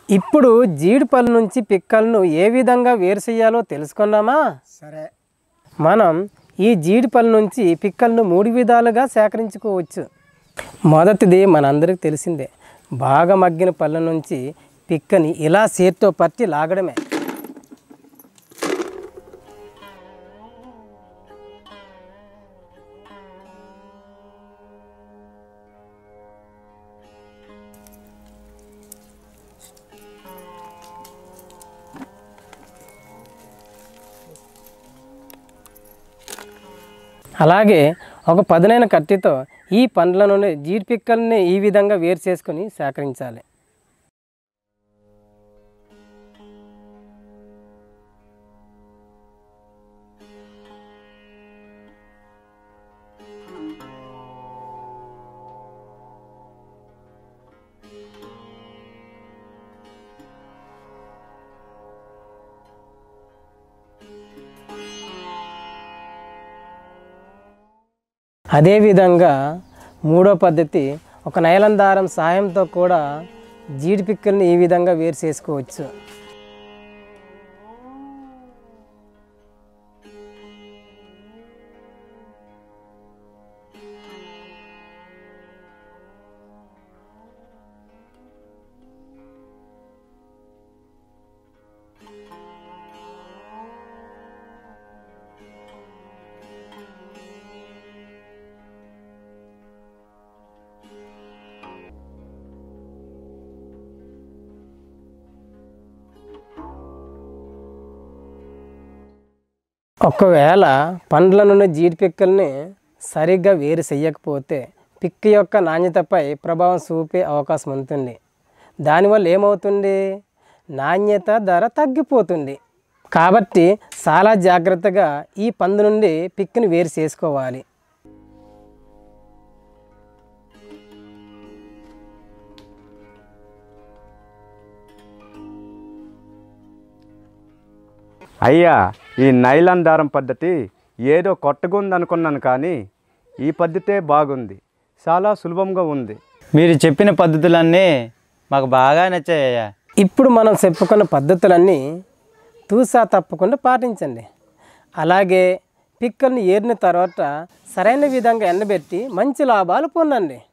ఇప్పుడు జీడిపళ్ళ నుంచి పిక్కలను ఏ విధంగా వేరు చేయాలో తెలుసుకున్నామా సరే మనం ఈ జీడిపళ్ళ నుంచి పిక్కలను మూడు విధాలుగా సేకరించుకోవచ్చు మొదటిది మనందరికీ తెలిసిందే బాగా మగ్గిన పళ్ళ నుంచి పిక్కని ఇలా చేత్తో పట్టి లాగడమే అలాగే ఒక పదునైన కత్తితో ఈ పండ్ల నుండి జీడి పిక్కల్ని ఈ విధంగా వేరు చేసుకొని సేకరించాలి అదేవిధంగా మూడో పద్ధతి ఒక నైలం దారం సాయంతో కూడా జీడి పిక్కల్ని ఈ విధంగా వేరు చేసుకోవచ్చు ఒకవేళ పండ్ల నుండి జీడి పిక్కల్ని సరిగ్గా వేరు చెయ్యకపోతే పిక్క యొక్క నాణ్యతపై ప్రభావం చూపే అవకాశం ఉంటుంది దానివల్ల ఏమవుతుంది నాణ్యత ధర తగ్గిపోతుంది కాబట్టి చాలా జాగ్రత్తగా ఈ పండు నుండి పిక్కిని వేరు చేసుకోవాలి అయ్యా ఈ నైలాన్ దారం పద్ధతి ఏదో కొత్తగా ఉందనుకున్నాను కానీ ఈ పద్ధతే బాగుంది చాలా సులభంగా ఉంది మీరు చెప్పిన పద్ధతులన్నీ మాకు బాగా నచ్చాయ్యా ఇప్పుడు మనం చెప్పుకున్న పద్ధతులన్నీ తూసా తప్పకుండా పాటించండి అలాగే పిక్కల్ని ఏరిన తర్వాత సరైన విధంగా ఎండబెట్టి మంచి లాభాలు పొందండి